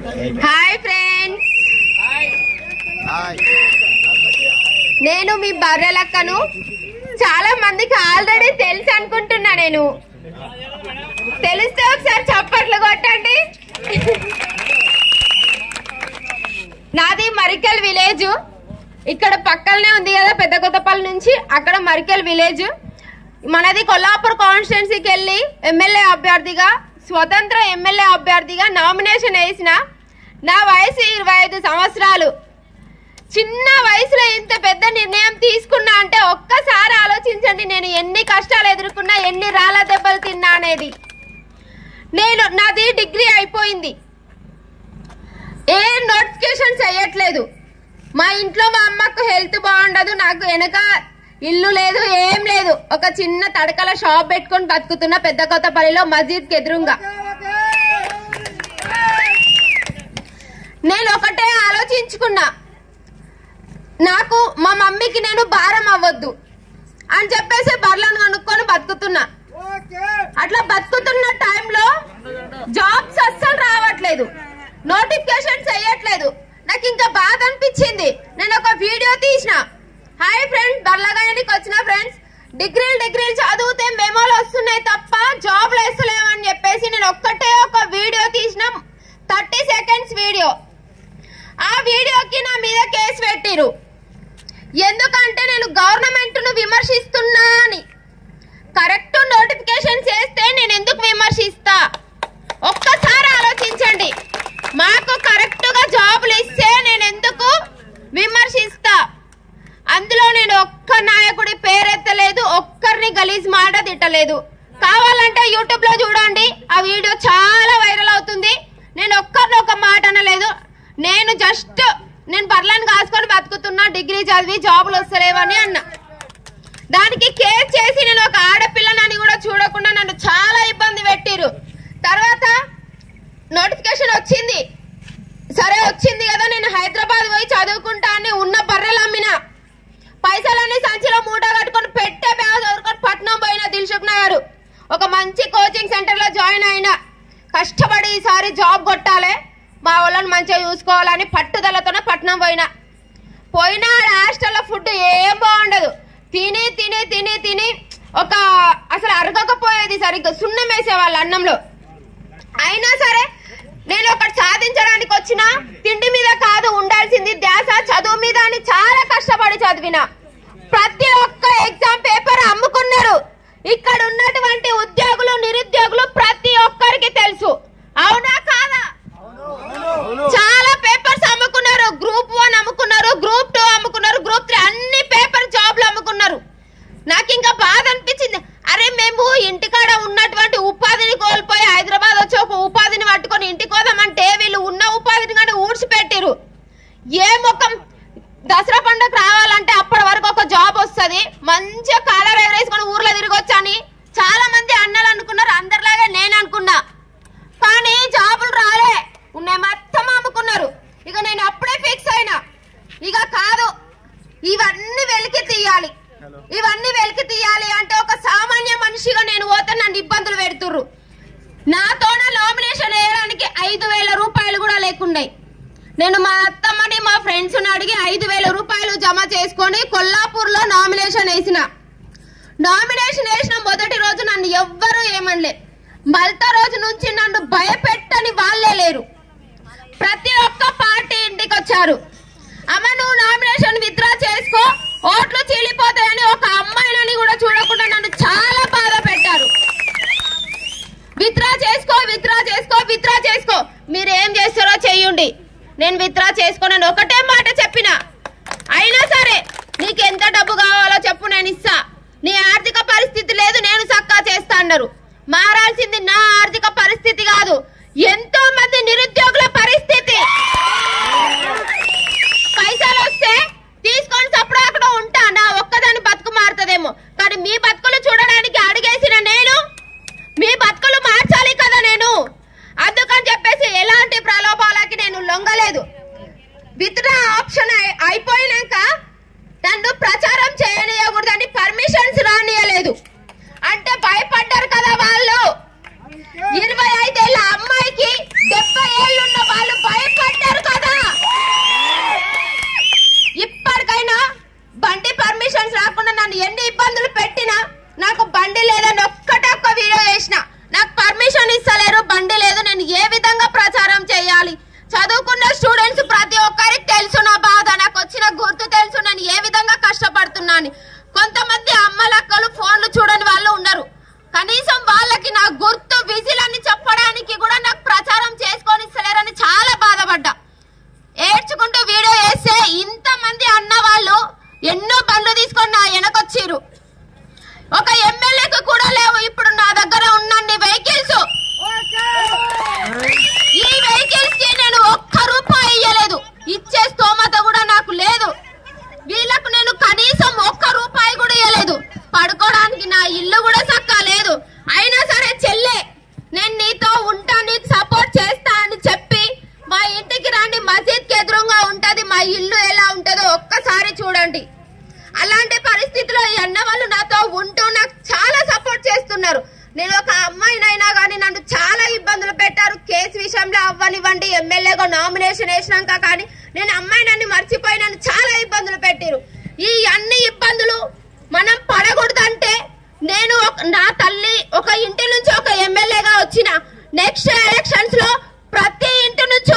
hi friends నేను మీ బర్రెలక్కను చాలా మందికి ఆల్రెడీ తెలుసు అనుకుంటున్నా నేను తెలిస్తే ఒకసారి చప్పట్లు కొట్టండి నాది మరికల్ విలేజ్ ఇక్కడ పక్కనే ఉంది కదా పెద్ద కొత్తపల్లి నుంచి అక్కడ మరికల్ విలేజ్ మనది కొల్లాపూర్ కాన్స్టిట్యున్సీకి వెళ్ళి ఎమ్మెల్యే అభ్యర్థిగా స్వతంత్ర ఎమ్మెల్యే అభ్యర్థిగా నామినేషన్ వేసిన నా వయసు ఇరవై ఐదు సంవత్సరాలు చిన్న వయసులో ఇంత పెద్ద నిర్ణయం తీసుకున్నా అంటే ఒక్కసారి ఆలోచించండి నేను ఎన్ని కష్టాలు ఎదుర్కొన్నా ఎన్ని రాళ్ళ దెబ్బలు తిన్నా అనేది నేను నాది డిగ్రీ అయిపోయింది ఏ నోటిఫికేషన్ చేయట్లేదు మా ఇంట్లో మా అమ్మకు హెల్త్ బాగుండదు నాకు వెనక ఇల్లు లేదు ఏం లేదు ఒక చిన్న తడకల షాప్ పెట్టుకొని బతుకుతున్న పెద్ద కొత్తపల్లిలో మస్జిద్ ఎదురుగా నేను ఒకటే ఆలోచించుకున్నా నాకు మా మమ్మీకి నేను భారం అవ్వద్దు అని చెప్పేసి బర్లను కనుక్కొని బతుకుతున్నా అట్లా బతుకుతున్న టైంలో జాబ్స్ అస్సలు రావట్లేదు నోటిఫికేషన్ చేయట్లేదు నాకు ఇంకా బాధ అనిపించింది నేను ఒక వీడియో తీసిన హాయ్ ఫ్రెండ్స్ బర్లగాయనికి వచ్చిన ఫ్రెండ్స్ డిగ్రీలు డిగ్రీలు చదివితే మెమోలు వస్తున్నాయి తప్ప జాబ్లు వేస్తలేమని చెప్పేసి నేను ఒక్కటే ఒక వీడియో తీసిన థర్టీ సెకండ్స్ వీడియో ఆ వీడియోకి నా మీద కేసు పెట్టిరు ఎందుకంటే నేను గవర్నమెంట్ ను విమర్శిస్తున్నా అని కరెక్ట్ నోటిఫికేషన్ చేస్తే నేను ఎందుకు విమర్శిస్తా ఒక్కసారి ఆలోచించండి మాకు కరెక్ట్ గా జాబులు ఇస్తే నేను ఎందుకు విమర్శిస్తా అందులో నేను ఒక్క నాయకుడి పేరెత్తలేదు ఒక్కరిని గలీజ్ మాట తిట్టలేదు కావాలంటే యూట్యూబ్ లో చూడండి ఆ వీడియో చాలా వైరల్ అవుతుంది నేను ఒక్కరిని ఒక మాట అనలేదు నేను జస్ట్ నేను బర్లను కాసుకొని బతుకుతున్నా డిగ్రీ చదివి జాబులు వస్తలేవని అన్నా దానికి కేర్ చేసి నేను ఒక ఆడపిల్లనని కూడా చూడకుండా నన్ను చాలా ఇబ్బంది పెట్టిరు తర్వాత నోటిఫికేషన్ వచ్చింది సరే వచ్చింది కదా నేను హైదరాబాద్ పోయి చదువుకుంటా అని ఉన్న బర్రెలు అమ్మిన పైసలన్నీ సంచిలో మూట కట్టుకొని పెట్టే బ్యాగ్ చదువుకొని పట్నం పోయిన దిల్సుఖ్ నగర్ ఒక మంచి కోచింగ్ సెంటర్ లో జాయిన్ అయినా కష్టపడి ఈసారి జాబ్ కొట్టాలి మా వాళ్ళని మంచిగా చూసుకోవాలని పట్టుదలతోనే పట్నం పోయినా పోయినా ఆడ హాస్టల్లో ఫుడ్ ఏం బాగుండదు తిని తిని తిని తిని ఒక అసలు అరగకపోయేది సరిగ్గా సున్నం వేసేవాళ్ళు అన్నంలో అయినా సరే నేను ఒకటి సాధించడానికి వచ్చిన తిండి మీద కాదు ఉండాల్సింది ధ్యాస చదువు మీద అని చాలా కష్టపడి చదివిన ప్రతి ఒక్క ఎగ్జామ్ పేపర్ అమ్ముకున్నారు ఇక్కడ ఉన్నటువంటి ఉద్యోగులు నిరుద్యోగులు ప్రతి ఒక్కరికి తెలుసు అవునా కాదా చాలా పేపర్స్ అమ్ముకున్నారు గ్రూప్ వన్ అమ్ముకున్నారు గ్రూప్ టూ అమ్ముకున్నారు గ్రూప్ త్రీ అన్ని పేపర్ జాబ్లు అమ్ముకున్నారు నాకు ఇంకా బాధ అనిపించింది అరే మేము ఇంటికాడ ఉన్నటువంటి ఉపాధిని కోల్పోయి హైదరాబాద్ వచ్చి ఒక ఉపాధిని పట్టుకొని ఇంటికి పోదామంటే వీళ్ళు ఉన్న ఉపాధిని కానీ ఊడ్చిపెట్టిరు ఏ ముఖం దసరా పండుగ రావాలంటే అప్పటి వరకు ఒక జాబ్ వస్తుంది మంచిగా కాలర్ ఎగరేసుకొని ఊర్లో తిరగొచ్చని చాలా మంది అన్నలు అనుకున్నారు అందరిలాగే నేను అనుకున్నా కానీ జాబులు రాలే ఉన్నాయి మొత్తం అమ్ముకున్నారు ఇక నేను అప్పుడే ఫిక్స్ అయినా ఇక కాదు ఇవన్నీ వెలికి తీయాలి ఇవన్నీ వెలికి తీయాలి అంటే ఒక సామాన్య మనిషిగా నేను పోతే నన్ను ఇబ్బందులు పెడుతుర్రు నాతోన నామినేషన్ వేయడానికి ఐదు వేల రూపాయలు కూడా లేకున్నాయి నేను మా అత్తమ్మని మా ఫ్రెండ్స్ అడిగి ఐదు వేల రూపాయలు జమ చేసుకొని కొల్లాపూర్ లో నామినేషన్ వేసిన నామినేషన్ వేసిన మొదటి రోజు నన్ను ఎవ్వరూ ఏమనలే మల్తా రోజు నుంచి నన్ను భయపెట్టని వాళ్ళే లేరు ప్రతి ఒక్క పార్టీ ఇంటికి వచ్చారు అమ్మ నువ్వు నామినేషన్ విత్డ్రా చేసుకో ఓట్లు చీలిపోతాయని ఒక అమ్మాయినని కూడా చూడకుండా నన్ను చాలా బాధ పెట్టారు విత్డ్రా చేసుకో విత్డ్రా చేసుకో విత్డ్రా చేసుకో మీరు ఏం చేస్తారో చెయ్యండి నేను విత్డ్రా చేసుకోనని ఒకటే మాట చెప్పిన అయినా సరే నీకు ఎంత డబ్బు కావాలో చెప్పు నేను ఇస్తా నీ ఆర్థిక పరిస్థితి లేదు నేను సక్కా చేస్తా అన్నారు మారాల్సింది నా ఆర్థిక పరిస్థితి కాదు ఎంతో మంది నిరుద్యోగుల పరిస్థితి పైసలు వస్తే తీసుకొని సపడాకుండా ఉంటా నా ఒక్కదాని బతుకు మారుతుందేమో కానీ మీ బతుకులు చూడడానికి అడిగేసిన నేను మీ బతుకులు మార్చాలి కదా నేను అందుకని చెప్పేసి ఎలాంటి ప్రలోభాలకి నేను లొంగలేదు విత్డ్రా ఆప్షన్ అయి- అయిపోయినాక నన్ను ప్రచారం చేయనీయకూడదని పర్మిషన్స్ రానియలేదు అంటే భయపడ్డారు కదా వాళ్ళు ఇరవై ఐదేళ్ల అమ్మాయికి డెబ్బై ఏళ్ళున్న వాళ్ళు భయ మా ఇల్లు ఎలా ఉంటుందో ఒక్కసారి చూడండి అలాంటి పరిస్థితిలో ఈ అన్న వాళ్ళు నాతో ఉంటూ నాకు చాలా సపోర్ట్ చేస్తున్నారు నేను ఒక అమ్మాయినైనా కానీ నన్ను చాలా ఇబ్బందులు పెట్టారు కేసు విషయంలో అవ్వనివ్వండి ఎమ్మెల్యేగా నామినేషన్ వేసినాక కానీ నేను అమ్మాయినని మర్చిపోయి నన్ను చాలా ఇబ్బందులు పెట్టారు ఈ అన్ని ఇబ్బందులు మనం పడకూడదంటే నేను ఒక- నా తల్లి ఒక ఇంటి నుంచి ఒక ఎమ్మెల్యేగా వచ్చిన నెక్స్ట్ ఎలక్షన్స్ లో ప్రతి ఇంటి నుంచి